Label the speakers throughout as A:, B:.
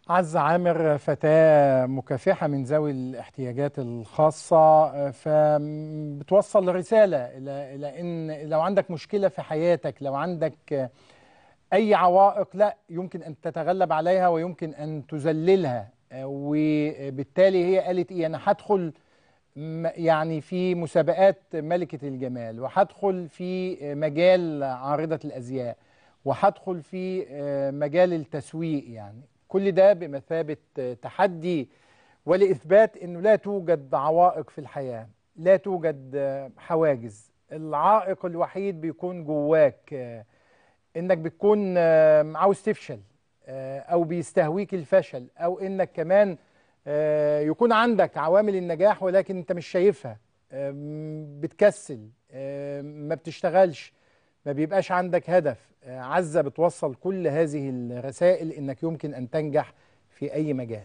A: عز عامر فتاة مكافحة من ذوي الاحتياجات الخاصة فبتوصل رسالة إلى إلى إن لو عندك مشكلة في حياتك لو عندك أي عوائق لا يمكن أن تتغلب عليها ويمكن أن تذللها وبالتالي هي قالت إيه أنا هدخل يعني في مسابقات ملكة الجمال وهدخل في مجال عارضة الأزياء وهدخل في مجال التسويق يعني كل ده بمثابة تحدي ولإثبات أنه لا توجد عوائق في الحياة لا توجد حواجز العائق الوحيد بيكون جواك انك بتكون عاوز تفشل او بيستهويك الفشل او انك كمان يكون عندك عوامل النجاح ولكن انت مش شايفها بتكسل ما بتشتغلش ما بيبقاش عندك هدف عزة بتوصل كل هذه الرسائل انك يمكن ان تنجح في اي مجال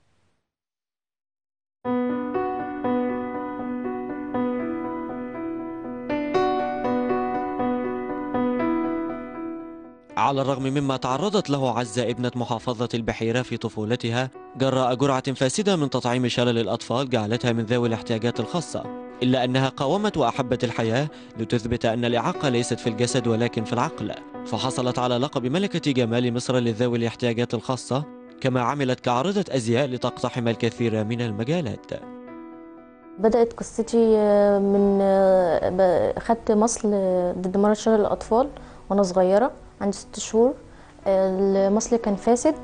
B: على الرغم مما تعرضت له عزة ابنة محافظة البحيرة في طفولتها جراء جرعة فاسدة من تطعيم شلل الأطفال جعلتها من ذوي الاحتياجات الخاصة إلا أنها قاومت وأحبت الحياة لتثبت أن الإعاقة ليست في الجسد ولكن في العقل فحصلت على لقب ملكة جمال مصر لذوي الاحتياجات الخاصة كما عملت كعارضة أزياء لتقتحم الكثير من المجالات
C: بدأت قصتي من خدت مصل ضد مرض شلل الأطفال وأنا صغيرة عندي ست شهور المصل كان فاسد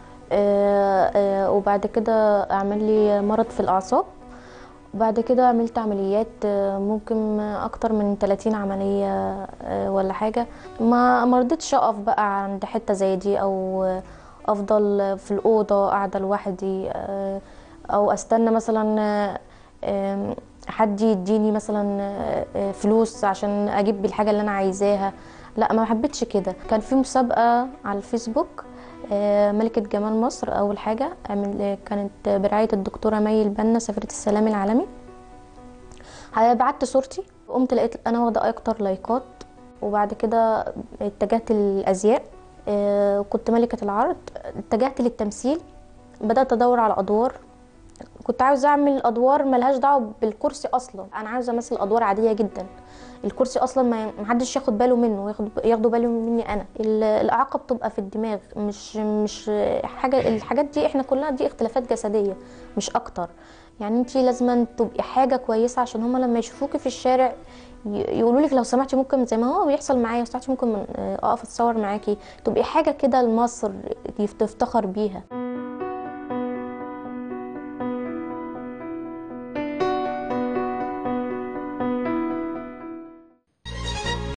C: وبعد كده اعمل لي مرض في الاعصاب وبعد كده عملت عمليات ممكن اكتر من 30 عمليه ولا حاجه ما مرضتش اقف بقى عند حته زي دي او افضل في الاوضه قاعده لوحدي او استنى مثلا حد يديني مثلا فلوس عشان اجيب الحاجه اللي انا عايزاها لا ما حبيتش كده كان في مسابقه على الفيسبوك ملكة جمال مصر أول حاجة كانت برعاية الدكتورة مي البنا سفيرة السلام العالمي بعت صورتي قمت لقيت أنا واخدة أكتر لايكات وبعد كده اتجهت للأزياء كنت ملكة العرض اتجهت للتمثيل بدأت أدور على أدوار كنت عاوزة أعمل أدوار ملهاش دعوة بالكرسي أصلا أنا عاوزة أمثل أدوار عادية جدا الكرسي اصلا ما محدش ياخد باله منه ياخد ياخدوا باله مني انا الاعاقه بتبقى في الدماغ مش مش حاجه الحاجات دي احنا كلها دي اختلافات جسديه مش اكتر يعني انت لازم تبقي حاجه كويسه عشان هما لما يشوفوكي في الشارع يقولوا لك لو سمحتي ممكن زي ما هو بيحصل معايا لو سمحتي ممكن اقف اتصور معاكي تبقي حاجه كده لمصر تفتخر بيها